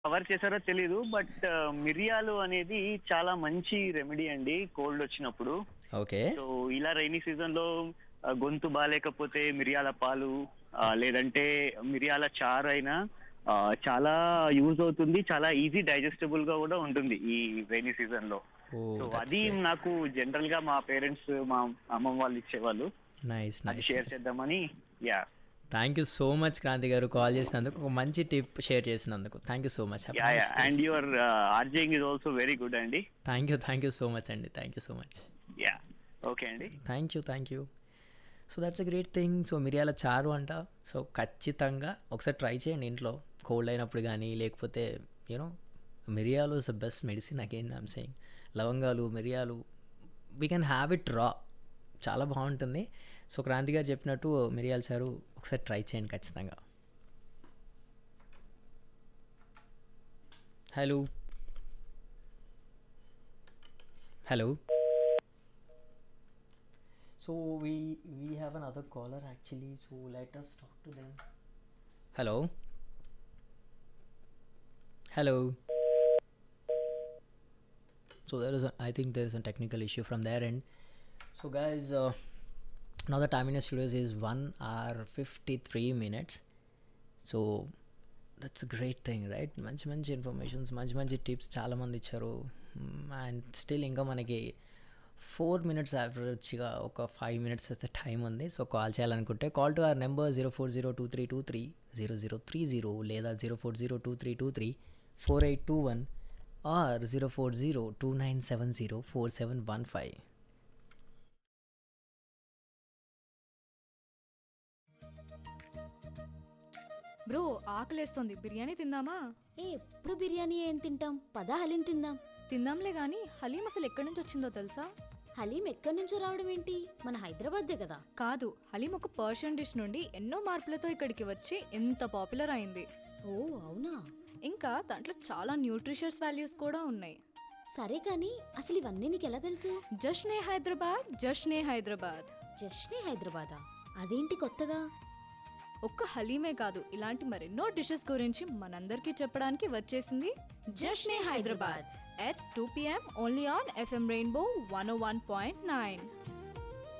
Cover చేశారో తెలీదు but మిరియాలు అనేది చాలా మంచి రెమెడీ అండి కోల్డ్ వచ్చినప్పుడు ఓకే సో ఇలా రైనీ సీజన్ లో ఆ, గొంతు బాగాలేకపోతే మిరియాల పాలు ఆ, లేదంటే మిరియాల చారు అయినా ఆ, చాలా యూజ్ అవుతుంది చాలా ఈజీ డైజెస్టబుల్ గా కూడా ఉంటుంది ఈ రైనీ సీజన్ లో ఓ సో అది నాకు జనరల్ గా మా పేరెంట్స్ మా అమ్మమ్మ వాళ్ళు ఇచ్చేవాళ్ళు నైస్ అది నైస్ షేర్ చేద్దామని yeah thank you so much Kranthi గారు కాల్ చేసినందుకు ఒక మంచి టిప్ షేర్ చేసినందుకు thank you so much yeah yeah and your RJing is also very good అండి thank you thank you so much అండి thank you so much yeah okay అండి thank you thank you so that's a great thing so మిరియాల చారు అంట so ఖచ్చితంగా ఒకసారి try చేయండి ఇంట్లో కోల్డ్ అయినప్పుడు కానీ లేకపోతే యూనో మిరియాలు is the best medicine again I'm saying లవంగాలు మిరియాలు వీ కెన్ హ్యావ్ ఇట్ రా చాలా బాగుంటుంది సో క్రాంతి గారు చెప్పినట్టు మిరియాల చారు ఒకసారి ట్రై చేయండి ఖచ్చితంగా hello hello So we we have another caller actually. So let us talk to them. Hello. Hello. So there is a, I think there is a technical issue from their end. So guys, uh, now the time in the studios is one hour fifty three minutes. So that's great thing right మంచి మంచి informations మంచి మంచి tips చాలామంది ఇచ్చారు and still ఇంకా మనకి four minutes యావరేజ్గా ఒక ఫైవ్ మినిట్స్ అయితే టైం ఉంది సో కాల్ చేయాలనుకుంటే call to our number zero four zero two three two three zero zero three zero లేదా zero four zero two three two three four eight two one or zero four zero two nine seven zero four seven one five bro ఆకలేస్తుంది బిర్యానీ తిందామా ఏ ఎప్పుడు బిర్యానీ ఏం తింటాం పదా హలీం తిందాం తిందాంలే గాని హలీం అసలు ఎక్కడి నుంచి వచ్చిందో తెలుసా హలీం ఎక్కడి నుంచో రావడం ఏంటి మన హైదరాబాద్దే కదా కాదు హలీం ఒక పర్షియన్ డిష్ నుండి ఎన్నో మార్పులతో ఇక్కడికి వచ్చి ఎంత పాపులర్ అయింది ఓ అవునా ఇంకా దాంట్లో చాలా న్యూట్రిషియస్ వాల్యూస్ కూడా ఉన్నాయి సరే కానీ అసలు ఇవన్నీ నీకు ఎలా తెలుసు జష్నే హైదరాబాద్ జష్నే హైదరాబాద్ జస్ట్నే హైదరాబాదా అదేంటి కొత్తగా ఒక్క హలీమే కాదు ఇలాంటి మరెన్నో డిషెస్ గురించి మనందరికీ చెప్పడానికి వచ్చేసింది Jashne Hyderabad at two PM only on FM rainbow one one point nine